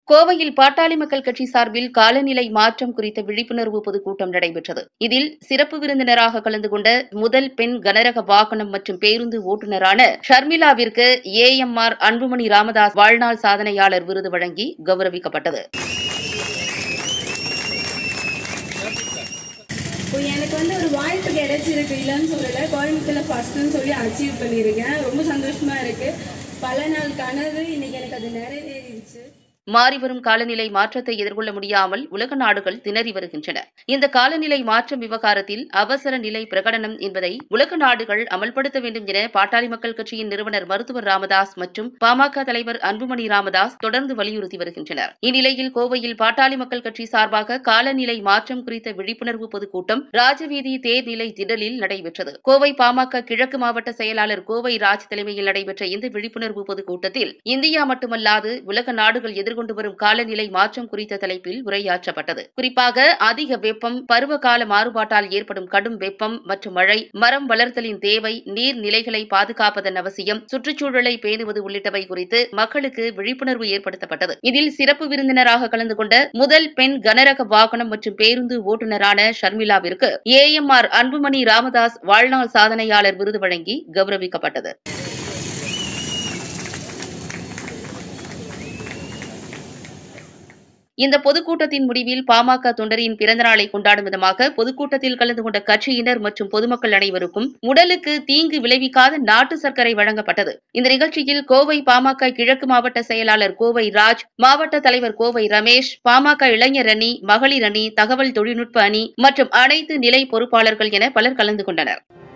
கோவையில் பாட்டாளி மக்கள் கட்சி சார்பில் காலநிலை மாற்றம் குறித்த விழிப்புணர்வு பொதுக்கூட்டம் நடைபெற்றது இதில் சிறப்பு விருந்தினராக கலந்து கொண்ட முதல் பெண் கனரக வாகனம் மற்றும் பேருந்து ஓட்டுநரான ஷர்மிளாவிற்கு ஏஎம்ஆர் அன்புமணி ராமதாஸ் வாழ்நாள் சாதனையாளர் விருது வழங்கி கௌரவிக்கப்பட்டது இப்போ எனக்கு வந்து ஒரு வாய்ப்பு கிடைச்சிருக்கு இல்லைன்னு சொல்லலை கோயம்புத்தூர்ல ஃபர்ஸ்ட்னு சொல்லி அச்சீவ் பண்ணியிருக்கேன் ரொம்ப சந்தோஷமா இருக்கு பல நாள் கனவு இன்னைக்கு எனக்கு அது நிறைவேறிடுச்சு மாறிவரும் காலநிலை மாற்றத்தை எதிர்கொள்ள முடியாமல் உலக நாடுகள் திணறி வருகின்றன இந்த காலநிலை மாற்றம் விவகாரத்தில் அவசர நிலை பிரகடனம் என்பதை உலக நாடுகள் அமல்படுத்த வேண்டும் என பாட்டாளி மக்கள் கட்சியின் நிறுவனர் மருத்துவர் ராமதாஸ் மற்றும் பாமக தலைவர் அன்புமணி ராமதாஸ் தொடர்ந்து வலியுறுத்தி வருகின்றனர் இந்நிலையில் கோவையில் பாட்டாளி மக்கள் கட்சி சார்பாக காலநிலை மாற்றம் குறித்த விழிப்புணர்வு பொதுக்கூட்டம் ராஜவீதி தேர்நிலை திடலில் நடைபெற்றது கோவை பாமக கிழக்கு மாவட்ட செயலாளர் கோவை ராஜ் தலைமையில் நடைபெற்ற இந்த விழிப்புணர்வு பொதுக்கூட்டத்தில் இந்தியா மட்டுமல்லாது உலக நாடுகள் எதிர்கொண்டு வரும் காலநிலை மாற்றம் குறித்த தலைப்பில் உரையாற்றப்பட்டது குறிப்பாக அதிக வெப்பம் பருவகால மாறுபாட்டால் ஏற்படும் கடும் வெப்பம் மற்றும் மழை மரம் வளர்த்தலின் தேவை நீர்நிலைகளை பாதுகாப்பதன் அவசியம் சுற்றுச்சூழலை பேணுவது உள்ளிட்டவை குறித்து மக்களுக்கு விழிப்புணர்வு ஏற்படுத்தப்பட்டது இதில் சிறப்பு விருந்தினராக கலந்து கொண்ட முதல் பெண் கனரக வாகனம் மற்றும் பேருந்து ஓட்டுநரான ஷர்மிளாவிற்கு ஏஎம்ஆர் அன்புமணி ராமதாஸ் வாழ்நாள் சாதனையாளர் விருது வழங்கி கௌரவிக்கப்பட்டது இந்த பொதுக்கூட்டத்தின் முடிவில் பாமக தொண்டரின் பிறந்தநாளை கொண்டாடும் விதமாக பொதுக்கூட்டத்தில் கலந்து கொண்ட கட்சியினர் மற்றும் பொதுமக்கள் அனைவருக்கும் உடலுக்கு தீங்கு விளைவிக்காத நாட்டு சர்க்கரை வழங்கப்பட்டது இந்த நிகழ்ச்சியில் கோவை பாமக கிழக்கு மாவட்ட செயலாளர் கோவை ராஜ் மாவட்ட தலைவர் கோவை ரமேஷ் பாமக இளைஞர் அணி மகளிர் அணி தகவல் தொழில்நுட்ப அணி மற்றும் அனைத்து நிலை பொறுப்பாளர்கள் என பலர் கலந்து கொண்டனர்